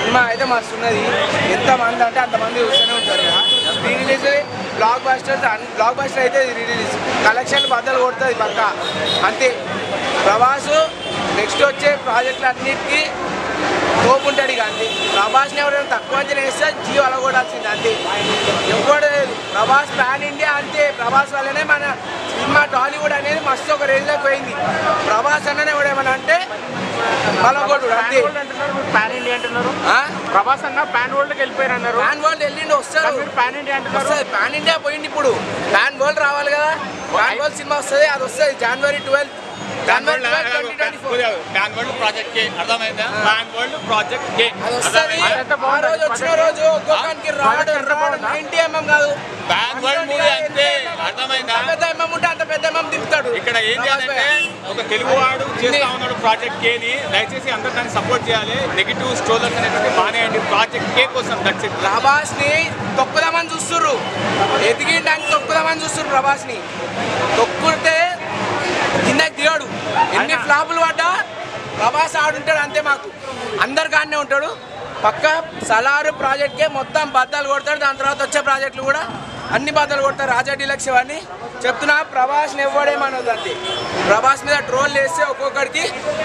Cinema అయితే మస్తు ఉన్నది ఎంతమంది అంటే అంతమంది చూస్తూనే ఉంటారు re release blockbuster blockbuster అయితే రీ రిలీజ్ కలెక్షన్ బద్దలు కొడుతుంది పక్క అంతే ప్రభాస్ నెక్స్ట్ వచ్చే ప్రాజెక్టులు అన్నిటికీ తోపుంటాడు ఇక అంతే ప్రభాస్ని ఎవరైనా తక్కువ అంచనా వేస్తే జియో అలగొడాల్సింది అంతే ఎవడు లేదు ప్రభాస్ ప్యాన్ ఇండియా అంతే ప్రభాస్ వల్లనే మన సినిమా టాలీవుడ్ అనేది మస్తు ఒక రేంజ్లోకి పోయింది ప్రభాస్ అన్ననే కూడా ఏమన్నా అంటే అలగొడు అంతే పాన్ ఇండియా అంటున్నారు ఆ? ప్రభాస్ అన్న పాన్ వరల్డ్కి వెళ్ళిపోయారు అన్నారు ప్యాన్ వరల్డ్ వెళ్ళిండి వస్తారు మీరు పాన్ ఇండియా అంటున్నారు వస్తుంది ప్యాన్ ఇండియా పోయింది ఇప్పుడు ప్యాన్ వరల్డ్ రావాలి కదా ప్యాన్ వరల్డ్ సినిమా వస్తుంది అది వస్తుంది January twelfth January twelfth twenty twenty four pan world project K అర్థమైందా ప్యాన్ వరల్డ్ ప్రాజెక్ట్ కే అది వస్తుంది అదంతా ఆ బాగుంది. రోజు వచ్చిన రోజు ఒక్కొక్కరికి రాడు రాడు నైన్టీ ఎంఎం కాదు ప్యాన్ వరల్డ్ మూవీ అంతే అర్థమైందా ఎంత పెద్ద ఎంఎం ఉంటే అంత పెద్ద ఎంఎం దింపుతాడు ఇక్కడ ఏం చేయాలంటే ఒక తెలుగు వాడు చేస్తా ఉన్నాడు ప్రాజెక్ట్ కేని దయచేసి అందరూ దాన్ని సపోర్ట్ చేయాలి నెగిటివ్ స్ట్రోలర్స్ అనేటువంటి మానేయండి ప్రాజెక్ట్ కే కోసం దట్స్ ఇట్ ప్రభాస్ ని తొక్కుదామని చూస్తుర్రు ఎదిగిండానికి తొక్కుదామని చూస్తుర్రు ప్రభాస్ ని తొక్కుతే కిందకి దిగాడు ఎన్ని ఫ్లాపులు పడ్డా ప్రభాస్ ఆడుంటాడు అంతే మాకు అందరు కాడనే ఉంటాడు పక్క సలారు ప్రాజెక్ట్కే మొత్తం బద్దలు కొడతాడు దాని తర్వాత వచ్చే ప్రాజెక్టులు కూడా అన్ని బద్దలు కొడతారు రాజా డీలక్స్ ఇవన్నీ చెప్తున్నా ప్రభాస్ని ఇవ్వడేమన్నది అంతే ప్రభాస్ మీద ట్రోల్ చేస్తే ఒక్కొక్కడికి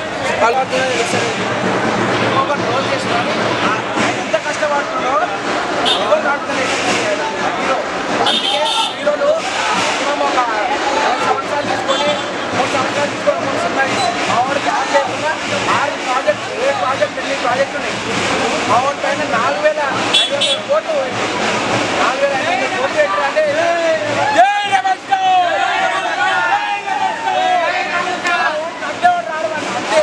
ఒక్కొక్క ట్రోల్ చేస్తున్నారు ఆయన ఎంత కష్టపడుతుందో ఎవరు కాడుతలేదు హీరో అందుకే హీరోలు మినిమం ఒక ఐదు సంవత్సరాలు తీసుకొని మూడు సంవత్సరాలు తీసుకొని మూడు సినిమా మావాడు జాబ్ లేకుండా ఆరు ప్రాజెక్ట్ ఏ ప్రాజెక్ట్ ఎన్ని ప్రాజెక్ట్ ఉన్నాయి మావాడి పైన నాలుగు వేల ఐదు వందల కోట్లు పోయింది. నాలుగు వేల ఐదు వందల కోట్లు పెట్టారు అంటే జై రమేష్ గౌడ్! అంతే వాడు రాడు వాడు, అంతే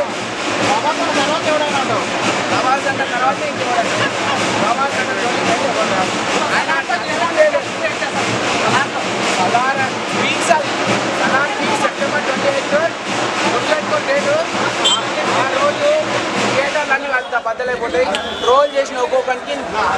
ప్రభాస్ అన్న తర్వాత ఇంకెవరు ప్రభాస్ అన్న జోలికి అయితే ఎవరు రారు. ఆయన అంతా చేయాలి లేదు. సలార్ వీక్స్ అది. Salaar weeks September twenty eighth గుర్తుపెట్టుకో డేటు ఆ రోజు థియేటర్లు అన్ని అంత బద్దలైపోతాయి రోల్ చేసిన ఒక్కొక్కరికి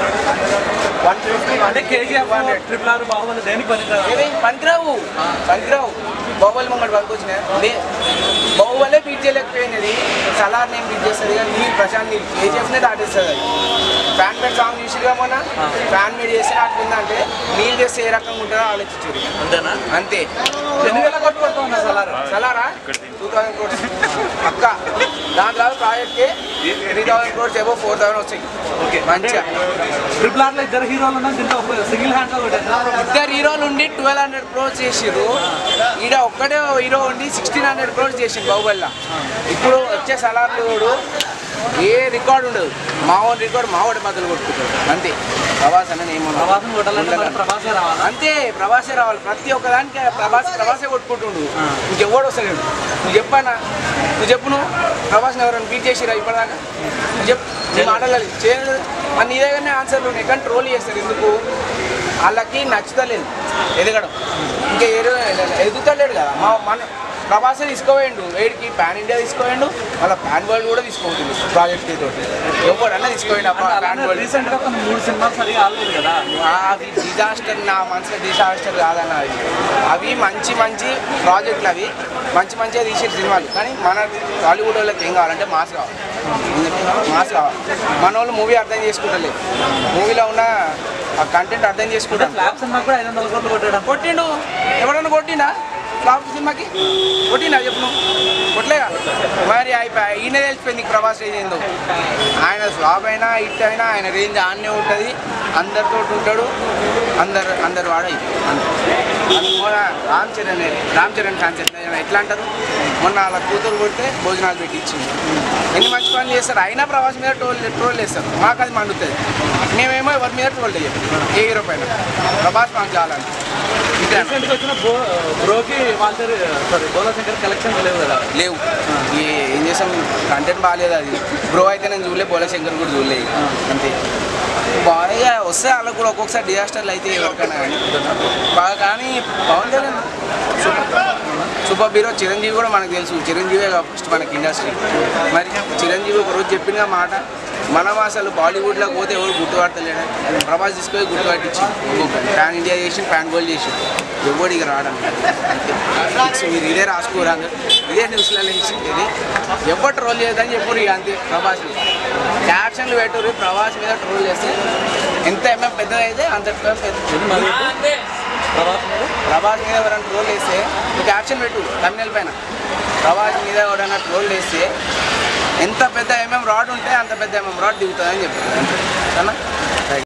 వన్ ఫిఫ్టీ అంటే కేజీఎఫ్ ట్రిపుల్ ఆర్ బాహుబలి దేనికి పనికిరాదు ఏమి పనికిరావు పనికిరావు బాహుబలి ముంగడు పనికొచ్చినాయి బాహుబలే బీట్ చేయలేకపోయినది సలార్ నేను బీట్ చేస్తుంది కానీ నీ ప్రశాంత్ నీ కేజీఎఫ్నే దాటేస్తుంది అది ఫ్యాన్ మేడ్ సాంగ్ చూసిగా మొన్న ఫ్యాన్ మేడ్ చేస్తే నాకు ఉందంటే నీళ్ళు చేస్తే ఏ రకంగా ఉంటుందో ఆలోచించారు అంతేనా అంతే ఎన్ని వేల కోట్లు పడుతుంది సలార్ సలారా టూ థౌసండ్ క్రోడ్స్ పక్క దాని తర్వాత ప్రాజెక్ట్కి త్రీ థౌసండ్ క్రోడ్స్ ఏవో ఫోర్ థౌసండ్ వస్తాయి ఓకే మంచిగా ట్రిపుల్ ఆర్ లో ఇద్దరు హీరోలు ఉన్నారు దీంట్లో సింగిల్ హ్యాండ్ ఒకటి ఇద్దరు హీరోలు ఉండి ట్వెల్వ్ హండ్రెడ్ క్రోర్స్ చేసిర్రు ఈడ ఒక్కడే హీరో ఉండి సిక్స్టీన్ హండ్రెడ్ క్రోర్స్ చేసిండు బాహుబలిలో ఇప్పుడు వచ్చే సలార్లు ఏ రికార్డు ఉండదు మావోడి రికార్డు మావోడి బదులు కొట్టుకుంటాడు అంతే ప్రభాస్ అని ప్రవాసం కొట్టాలంటే మరి ప్రభాసే రావాలా అంతే ప్రభాసే రావాలి ప్రతి ఒక్కదానికి ప్రభాస్ ప్రభాసే కొట్టుకుంటుండు ఇంకెవ్వడు వస్తలేడు నువ్వు చెప్పానా నువ్వు చెప్పు నువ్వు ప్రభాస్ని ఎవరైనా బీట్ చేసిరా ఇప్పటిదాకా నువ్వు చెప్పు నీ మాటలు చేయలేదు మరి నీ దగ్గరనే ఆన్సర్లు ఉన్నాయి కానీ ట్రోల్ చేస్తారు ఎందుకు వాళ్ళకి నచ్చుతలేదు ఎదగడం ఇంకా ఏదో ఎదుగుతలేడు కదా మా మన ప్రభాసే తీసుకోవేయండు వేడికి పాన్ ఇండియా తీసుకోవేయండు మళ్ళీ పాన్ వరల్డ్ కూడా తీసుకోవచ్చు ప్రాజెక్ట్ తోటి ఎవడన్నా తీసుకోవేయండి పాన్ వరల్డ్ రీసెంట్ గా కొన్ని మూడు సినిమాలు సరిగా ఆడలేదు కదా అవి డిజాస్టర్ నా మనసులో డిజాస్టర్ కాదన్న అవి అవి మంచి మంచి ప్రాజెక్టులు అవి మంచి మంచిగా తీసే సినిమాలు కానీ మన టాలీవుడ్ వాళ్ళకి ఏం కావాలంటే మాస్ కావాలి మాస్ కావాలి మన వాళ్ళు మూవీ అర్థం చేసుకుంటలేదు మూవీలో ఉన్న ఆ కంటెంట్ అర్థం చేసుకుంటారు ఫ్లాప్ సినిమా కూడా ఐదు వందల కోట్లు కొట్టాడు కొట్టిండు ఎవడన్నా కొట్టిండా ఫ్లాప్ సినిమాకి కొట్టిండా చెప్పు నువ్వు కొట్టలేగా మరి అయిపోయి ఈయన తెలిసిపోయింది ప్రభాస్ రేంజ్ ఏందో ఆయన ఫ్లాప్ అయినా హిట్ అయినా ఆయన రేంజ్ ఆన్నే ఉంటుంది అందరితో ఉంటాడు అందరు అందరు వాడు అయిపోయి మొన్న రామ్ చరణ్ రామ్ చరణ్ కాన్సెప్ట్ ఎట్లా అంటారు మొన్న వాళ్ళ కూతురు కొడితే భోజనాలు పెట్టి ఇచ్చింది ఎన్ని మంచి పనులు చేస్తారు అయినా ప్రభాస్ మీద ట్రోల్ ట్రోల్ చేస్తారు మాకు అది మండుతుంది మేమేమో ఎవరి మీద ట్రోల్ చేయం ఏ హీరో పైన ప్రభాస్ మాకు చాలండి ఇంతే అన్న. రీసెంట్ గా వచ్చిన బ్రో బ్రోకి వాల్టర్ సారీ బోలా శంకర్ కలెక్షన్ లేవు కదా లేవు ఏ- ఏం చేసాం కంటెంట్ బాగాలేదు అది బ్రో అయితే నేను చూడలే బోల శంకర్ కూడా చూడలేదు అంతే బాగా వస్తే వాళ్ళకు కూడా ఒక్కొక్కసారి డిజాస్టర్లు అయితే ఎవరికైనా కానీ బాగా కానీ Pawan Kalyan super super hero Chiranjeevi కూడా మనకు తెలుసు చిరంజీవే ఫస్ట్ మనకి ఇండస్ట్రీ మరి చిరంజీవి ఒక రోజు చెప్పిన మాట మనం అసలు బాలీవుడ్లోకి పోతే ఎవరు గుర్తుపడతలేడు ప్రభాస్ తీసుకొని గుర్తుపట్టించి ప్యాన్ ఇండియా చేసి ప్యాన్ గోల్ చేసి ఎవడు ఇక రావడం అంతే మీరు ఇదే రాసుకోరు అందరు ఇదే న్యూస్లలో ఇచ్చి ఇది ఎవరు ట్రోల్ చేయదని చెప్పరు ఇక అంతే ప్రభాస్ క్యాప్షన్లు పెట్టుర్రు ప్రవాస్ మీద ట్రోల్ చేస్తే ఎంత ఎంఎం పెద్దది అయితే అంత ఎంఎం పెద్ద ప్రభాస్ మీద ప్రభాస్ మీద ఎవరైనా ట్రోల్ చేస్తే నువ్వు క్యాప్షన్ పెట్టు తమిళ పైన ప్రభాస్ మీద ఎవరైనా ట్రోల్ చేస్తే ఎంత పెద్ద ఎంఎం రాడ్ ఉంటే అంత పెద్ద ఎంఎం రాడ్ దిగుతుందని చెప్పారు అంతే సరేనా